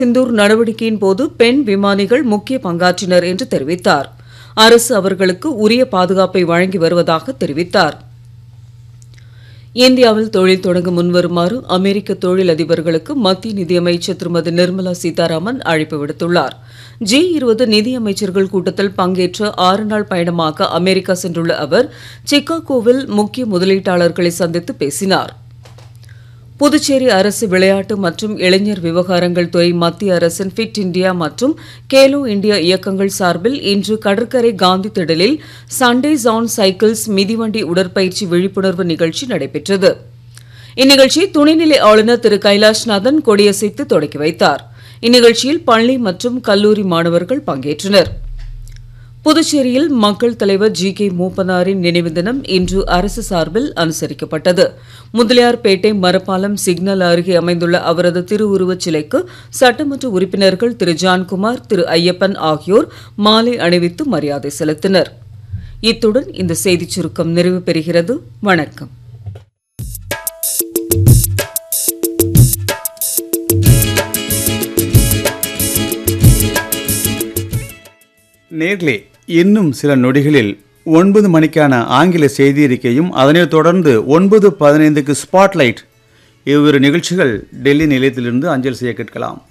சிந்தூர் நடவடிக்கையின் போது பெண் விமானிகள் முக்கிய பங்காற்றினர் என்று தெரிவித்தார் அரசு அவர்களுக்கு உரிய பாதுகாப்பை வழங்கி வருவதாக தெரிவித்தார் இந்தியாவில் தொழில் தொடங்க முன்வருமாறு அமெரிக்க தொழில் அதிபர்களுக்கு மத்திய நிதியமைச்சர் திருமதி நிர்மலா சீதாராமன் அழைப்பு விடுத்துள்ளார் ஜி இருபது நிதியமைச்சர்கள் கூட்டத்தில் பங்கேற்ற ஆறு நாள் பயணமாக அமெரிக்கா சென்றுள்ள அவர் சிகாகோவில் முக்கிய முதலீட்டாளர்களை சந்தித்து பேசினார் புதுச்சேரி அரசு விளையாட்டு மற்றும் இளைஞர் விவகாரங்கள் துறை மத்திய அரசின் ஃபிட் இந்தியா மற்றும் கேலோ இந்தியா இயக்கங்கள் சார்பில் இன்று கடற்கரை காந்தி திடலில் சண்டேஸ் ஆன் சைக்கிள்ஸ் மிதிவண்டி உடற்பயிற்சி விழிப்புணர்வு நிகழ்ச்சி நடைபெற்றது இந்நிகழ்ச்சியை துணைநிலை ஆளுநர் திரு கைலாஷ்நாதன் கொடியசைத்து தொடக்கி வைத்தார் இந்நிகழ்ச்சியில் பள்ளி மற்றும் கல்லூரி மாணவர்கள் பங்கேற்றனர் புதுச்சேரியில் மக்கள் தலைவர் ஜி கே மூப்பனாரின் நினைவு தினம் இன்று அரசு சார்பில் அனுசரிக்கப்பட்டது முதலியார்பேட்டை மரப்பாலம் சிக்னல் அருகே அமைந்துள்ள அவரது திருவுருவச் சிலைக்கு சட்டமன்ற உறுப்பினர்கள் திரு ஜான்குமார் திரு ஐயப்பன் ஆகியோர் மாலை அணிவித்து மரியாதை செலுத்தினர் இத்துடன் இந்த செய்திச் சுருக்கம் நிறைவு பெறுகிறது வணக்கம் நேர்களே இன்னும் சில நொடிகளில் ஒன்பது மணிக்கான ஆங்கில செய்தி அறிக்கையும் அதனைத் தொடர்ந்து ஒன்பது பதினைந்துக்கு ஸ்பாட்லைட் இவ்விரு நிகழ்ச்சிகள் டெல்லி நிலையத்திலிருந்து அஞ்சல் செய்ய கேட்கலாம்